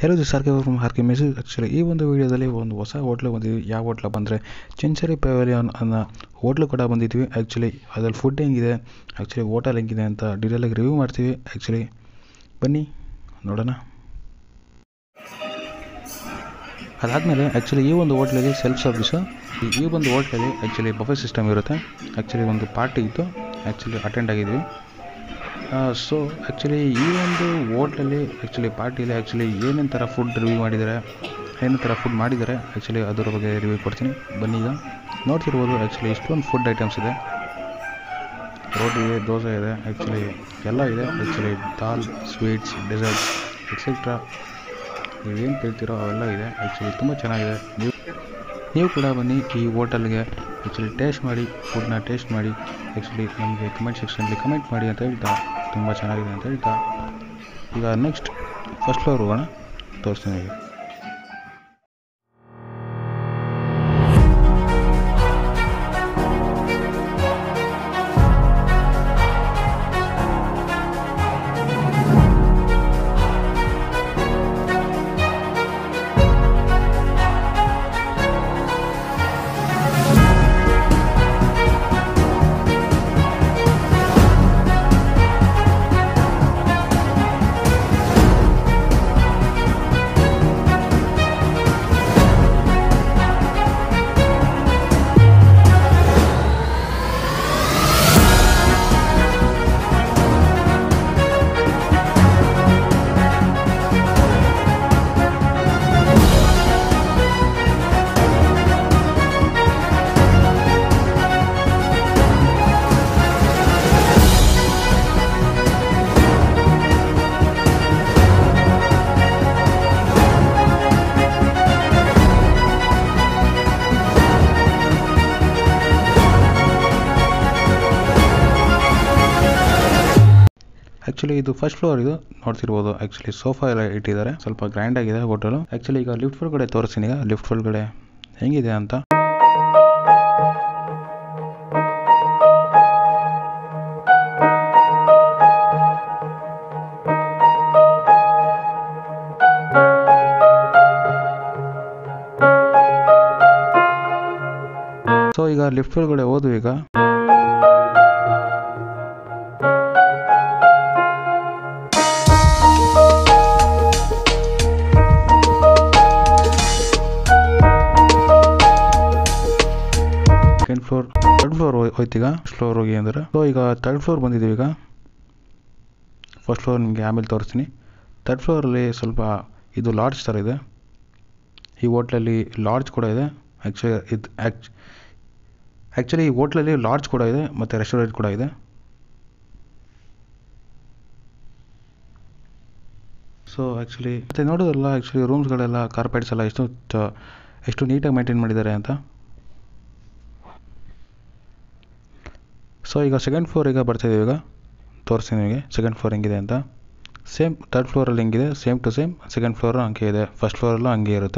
Hello this R K from R K message actually ಈ ಒಂದು ವಿಡಿಯೋದಲ್ಲಿ ಒಂದು ಹೊಸ ಹೋಟ್ಲು ಬಂದಿದ್ವಿ ಯಾವ ಹೋಟ್ಲ ಬಂದರೆ ಚೆಂಚರಿ ಪೆವಿಲಿಯನ್ ಅನ್ನೋ ಹೋಟ್ಲು ಕೂಡ ಬಂದಿದ್ವಿ ಆ್ಯಕ್ಚುಲಿ ಅದ್ರಲ್ಲಿ ಫುಡ್ ಹೆಂಗಿದೆ ಆ್ಯಕ್ಚುಲಿ ಹೋಟೆಲ್ ಹೆಂಗಿದೆ ಅಂತ ಡೀಟೇಲಾಗಿ ರಿವ್ಯೂ ಮಾಡ್ತೀವಿ ಆ್ಯಕ್ಚುಲಿ ಬನ್ನಿ ನೋಡೋಣ ಅದಾದಮೇಲೆ ಆ್ಯಕ್ಚುಲಿ ಈ ಒಂದು ಹೋಟ್ಲಲ್ಲಿ ಸೆಲ್ಫ್ ಸರ್ವಿಸು ಈ ಈ ಒಂದು ಹೋಟ್ಲಲ್ಲಿ ಆ್ಯಕ್ಚುಲಿ ಬಫೆ ಸಿಸ್ಟಮ್ ಇರುತ್ತೆ ಆ್ಯಕ್ಚುಲಿ ಒಂದು ಪಾರ್ಟಿ ಇತ್ತು ಆ್ಯಕ್ಚುಲಿ ಅಟೆಂಡ್ ಆಗಿದ್ವಿ ಸೊ ಆ್ಯಕ್ಚುಲಿ ಈ ಒಂದು ಹೋಟ್ಲಲ್ಲಿ ಆ್ಯಕ್ಚುಲಿ ಪಾರ್ಟಿಲಿ ಆ್ಯಕ್ಚುಲಿ ಏನೇನು ಥರ ಫುಡ್ ರಿವ್ಯೂ ಮಾಡಿದ್ದಾರೆ ಏನೇನು ಥರ ಫುಡ್ ಮಾಡಿದ್ದಾರೆ ಆ್ಯಕ್ಚುಲಿ ಅದರ ಬಗ್ಗೆ ರಿವ್ಯೂ ಕೊಡ್ತೀನಿ ಬನ್ನಿ ಈಗ ನೋಡ್ತಿರ್ಬೋದು ಆ್ಯಕ್ಚುಲಿ ಇಷ್ಟೊಂದು ಫುಡ್ ಐಟಮ್ಸ್ ಇದೆ ರೋಟಿ ಇದೆ ದೋಸೆ ಇದೆ ಆ್ಯಕ್ಚುಲಿ ಎಲ್ಲ ಇದೆ ಆ್ಯಕ್ಚುಲಿ ದಾಲ್ ಸ್ವೀಟ್ಸ್ ಡೆಸರ್ಟ್ಸ್ ಎಕ್ಸೆಟ್ರಾ ನೀವೇನು ಕೇಳ್ತೀರೋ ಅವೆಲ್ಲ ಇದೆ ಆ್ಯಕ್ಚುಲಿ ತುಂಬ ಚೆನ್ನಾಗಿದೆ ನೀವು ನೀವು ಕೂಡ ಬನ್ನಿ ಈ ಹೋಟೆಲ್ಗೆ ಆ್ಯಕ್ಚುಲಿ ಟೇಸ್ಟ್ ಮಾಡಿ ಫುಡ್ನ ಟೇಸ್ಟ್ ಮಾಡಿ ಆ್ಯಕ್ಚುಲಿ ನಮಗೆ ಕಮೆಂಟ್ ಸೆಕ್ಷನಲ್ಲಿ ಕಮೆಂಟ್ ಮಾಡಿ ಅಂತ ಹೇಳ್ತಾ ತುಂಬ ಚೆನ್ನಾಗಿದೆ ಅಂತ ಹೇಳ್ತಾ ಈಗ ನೆಕ್ಸ್ಟ್ ಫಸ್ಟ್ ಫ್ಲೋರ್ ಹೋಗೋಣ ತೋರಿಸ್ತೀನಿ ನಿಮಗೆ ಆ್ಯಕ್ಚುಲಿ ಇದು ಫಸ್ಟ್ ಫ್ಲೋರ್ ಇದು ನೋಡ್ತಿರ್ಬೋದು ಆ್ಯಕ್ಚುಲಿ ಸೋಫಾ ಎಲ್ಲ ಇಟ್ಟಿದ್ದಾರೆ ಸ್ವಲ್ಪ ಗ್ರ್ಯಾಂಡ್ ಆಗಿದೆ ಹೋಟೆಲು ಆ್ಯಕ್ಚುಲಿ ಈಗ ಲಿಫ್ಟ್ ಒಳಗಡೆ ತೋರಿಸ್ತೀನಿ ಈಗ ಲಿಫ್ಟ್ ಒಳಗಡೆ ಹೆಂಗಿದೆ ಅಂತ ಸೊ ಈಗ ಲಿಫ್ಟ್ ಒಳಗಡೆ ಹೋದ್ವು ಈಗ ಸೆಕೆಂಡ್ ಫ್ಲೋರ್ ಥರ್ಡ್ ಫ್ಲೋರ್ ಹೋಯ್ತೀಗ ಫಸ್ಟ್ ಫ್ಲೋರ್ ಹೋಗಿ ಅಂದ್ರೆ ಸೊ ಈಗ ಥರ್ಡ್ ಫ್ಲೋರ್ ಬಂದಿದ್ದೀವಿ ಈಗ ಫಸ್ಟ್ ಫ್ಲೋರ್ ನಿಮಗೆ ಆಮೇಲೆ ತೋರಿಸ್ತೀನಿ ಥರ್ಡ್ ಫ್ಲೋರಲ್ಲಿ ಸ್ವಲ್ಪ ಇದು ಲಾಡ್ಜ್ ಥರ ಇದೆ ಈ ಹೋಟ್ಲಲ್ಲಿ ಲಾಡ್ಜ್ ಕೂಡ ಇದೆ ಆ್ಯಕ್ಚುಲಿ ಇದು ಆ್ಯಕ್ಚ್ ಆ್ಯಕ್ಚುಲಿ ಈ ಹೋಟ್ಲಲ್ಲಿ ಲಾಡ್ಜ್ ಕೂಡ ಇದೆ ಮತ್ತು ರೆಸ್ಟೋರೆಂಟ್ ಕೂಡ ಇದೆ ಸೊ ಆ್ಯಕ್ಚುಲಿ ಮತ್ತು ನೋಡೋದಲ್ಲ ಆ್ಯಕ್ಚುಲಿ ರೂಮ್ಸ್ಗಳೆಲ್ಲ ಕಾರ್ಪೆಟ್ಸ್ ಎಲ್ಲ ಎಷ್ಟು ಚ- ಎಷ್ಟು ನೀಟಾಗಿ ಮೇಂಟೈನ್ ಮಾಡಿದ್ದಾರೆ ಅಂತ ಸೊ ಈಗ ಸೆಕೆಂಡ್ ಫ್ಲೋರ್ ಈಗ ಬರ್ತಾಯಿದ್ದೀವಿ ಈಗ ತೋರಿಸ್ತೀನಿ ನಿಮಗೆ ಸೆಕೆಂಡ್ ಫ್ಲೋರ್ ಹೆಂಗಿದೆ ಅಂತ ಸೇಮ್ ಥರ್ಡ್ ಫ್ಲೋರಲ್ಲಿ ಹೆಂಗಿದೆ same to same second floor ಹಂಗೆ ಇದೆ ಫಸ್ಟ್ ಫ್ಲೋರಲ್ಲೂ ಹಂಗೆ ಇರುತ್ತೆ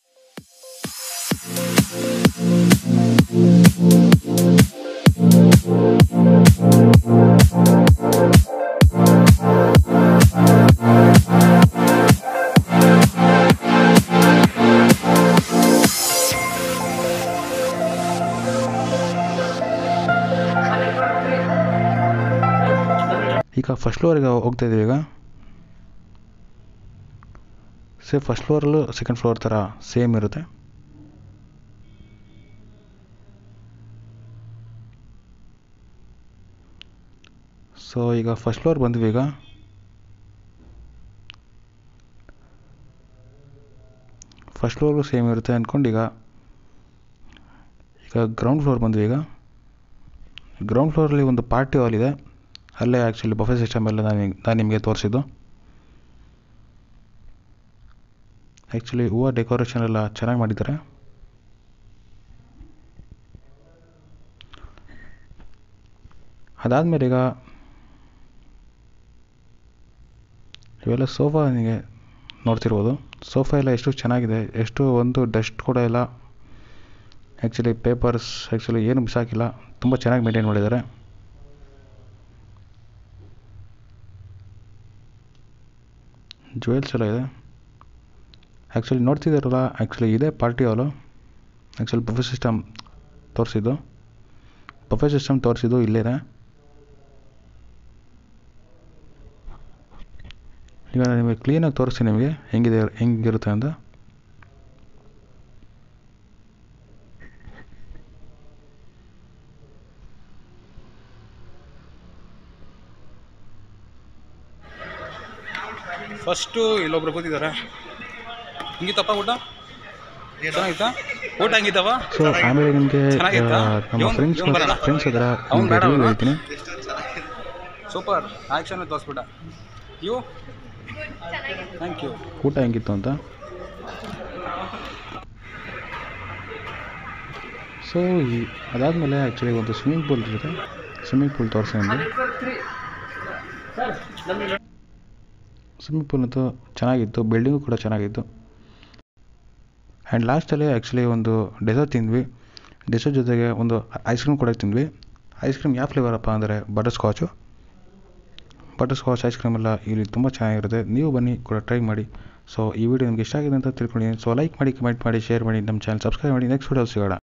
ಈಗ ಫಸ್ಟ್ ಫ್ಲೋರಿಗೆ ಹೋಗ್ತಾ ಇದ್ದೀವಿ ಈಗ ಸೇಮ್ ಫಸ್ಟ್ ಫ್ಲೋರಲ್ಲೂ ಸೆಕೆಂಡ್ ಫ್ಲೋರ್ ಥರ ಸೇಮ್ ಇರುತ್ತೆ ಸೊ ಈಗ ಫಸ್ಟ್ ಫ್ಲೋರ್ ಬಂದ್ವಿ ಈಗ ಫಸ್ಟ್ ಫ್ಲೋರು ಸೇಮ್ ಇರುತ್ತೆ ಅಂದ್ಕೊಂಡು ಈಗ ಈಗ ಗ್ರೌಂಡ್ ಫ್ಲೋರ್ ಬಂದ್ವಿ ಈಗ ಗ್ರೌಂಡ್ ಫ್ಲೋರಲ್ಲಿ ಒಂದು ಪಾರ್ಟಿ ಹಾಲ್ ಇದೆ ಅಲ್ಲೇ ಆ್ಯಕ್ಚುಲಿ ಬಫೆ ಸಿಸ್ಟಮ್ ಎಲ್ಲ ನಾನು ನಾನು ನಿಮಗೆ ತೋರಿಸಿದ್ದು ಆ್ಯಕ್ಚುಲಿ ಹೂವು ಡೆಕೋರೇಷನ್ ಎಲ್ಲ ಚೆನ್ನಾಗಿ ಮಾಡಿದ್ದಾರೆ ಅದಾದಮೇಲೆ ಈಗ ಇವೆಲ್ಲ ಸೋಫಾ ನಿಮಗೆ ನೋಡ್ತಿರ್ಬೋದು ಸೋಫಾ ಎಲ್ಲ ಎಷ್ಟು ಚೆನ್ನಾಗಿದೆ ಎಷ್ಟು ಒಂದು ಡಸ್ಟ್ ಕೂಡ ಇಲ್ಲ ಆ್ಯಕ್ಚುಲಿ ಪೇಪರ್ಸ್ ಆ್ಯಕ್ಚುಲಿ ಏನು ಬಿಸಾಕಿಲ್ಲ ತುಂಬ ಚೆನ್ನಾಗಿ ಮೇಂಟೈನ್ ಮಾಡಿದ್ದಾರೆ ಜುವೆಲ್ಸ್ ಎಲ್ಲ ಇದೆ ಆ್ಯಕ್ಚುಲಿ ನೋಡ್ತಿದ್ದಾರಲ್ಲ ಆ್ಯಕ್ಚುಲಿ ಇದೇ party hall actually buffet system ತೋರಿಸಿದ್ದು ಬಫೆ ಸಿಸ್ಟಮ್ ತೋರಿಸಿದ್ದು ಇಲ್ಲೇನೆ ಈಗ ನಿಮಗೆ ಕ್ಲೀನಾಗಿ ತೋರಿಸ್ತೀನಿ ನಿಮಗೆ ಹೆಂಗಿದೆ ಹೆಂಗಿರುತ್ತೆ ಅಂತ ಫಸ್ಟು ಇಲ್ಲೊಬ್ರು ಕೂತಿದ್ದಾರೆ ಹಿಂಗಿತ್ತಪ್ಪ ಊಟ ಚೆನ್ನಾಗಿತ್ತಾ ಊಟ ಹೆಂಗಿತ್ತವ ಸೊ ಆಮೇಲೆ ನಿಮಗೆ ಚೆನ್ನಾಗಿತ್ತಾ? ನಮ್ಮ ಇವ್ನ್- ಫ್ರೆಂಡ್ಸ್ ಇವ್ನ್ ಬರೋಣ. ಫ್ರೆಂಡ್ಸ್ ಹತ್ರ ಅವ್ನ್ ನಿಮ್ಗೆ ಬೇಡ ರಿವ್ಯೂ ಅವ್ನು? ಹೇಳ್ತೀನಿ ಸೂಪರ್ ಆ್ಯಕ್ಷನ್ ತೋರಿಸ್ಬಿಟ್ಟ ಯು ಥ್ಯಾಂಕ್ ಯು ಊಟ ಹೆಂಗಿತ್ತು ಅಂತ ಸೊ ಈ ಅದಾದಮೇಲೆ ಆ್ಯಕ್ಚುಲಿ ಒಂದು ಸ್ವಿಮ್ಮಿಂಗ್ ಪೂಲ್ ಇರುತ್ತೆ ಸ್ವಿಮ್ಮಿಂಗ್ ಪೂಲ್ ತೋರಿಸಿ ನಿಮಗೆ ಸ್ವಿಮ್ಮಿಂಗ್ ಪೂಲ್ ಅಂತೂ ಚೆನ್ನಾಗಿತ್ತು ಬಿಲ್ಡಿಂಗು ಕೂಡ ಚೆನ್ನಾಗಿತ್ತು ಆ್ಯಂಡ್ ಲಾಸ್ಟಲ್ಲಿ ಆ್ಯಕ್ಚುಲಿ ಒಂದು ಡೆಸರ್ಟ್ ತಿಂದ್ವಿ ಡೆಸರ್ಟ್ ಜೊತೆಗೆ ಒಂದು ಐಸ್ ಕ್ರೀಮ್ ಕೂಡ ತಿಂದ್ವಿ ಐಸ್ ಕ್ರೀಮ್ ಯಾವ ಫ್ಲೇವರಪ್ಪ ಅಂದರೆ butterscotch butterscotch ice cream ಎಲ್ಲ ಇಲ್ಲಿ ತುಂಬ ಚೆನ್ನಾಗಿರುತ್ತೆ ನೀವು ಬನ್ನಿ ಕೂಡ ಟ್ರೈ ಮಾಡಿ ಸೊ ಈ ವಿಡಿಯೋ ನಿಮ್ಗೆ ಇಷ್ಟ ಆಗಿದೆ ಅಂತ ತಿಳ್ಕೊಂಡಿದ್ದೀನಿ ಸೊ ಲೈಕ್ ಮಾಡಿ ಕಮೆಂಟ್ ಮಾಡಿ ಶೇರ್ ಮಾಡಿ ನಮ್ಮ ಚಾನಲ್ ಸಬ್ಸ್ಕ್ರೈಬ್ ಮಾಡಿ ನೆಕ್ಸ್ಟ್ ವಿಡಿಯೋ ಸಿಗೋಣ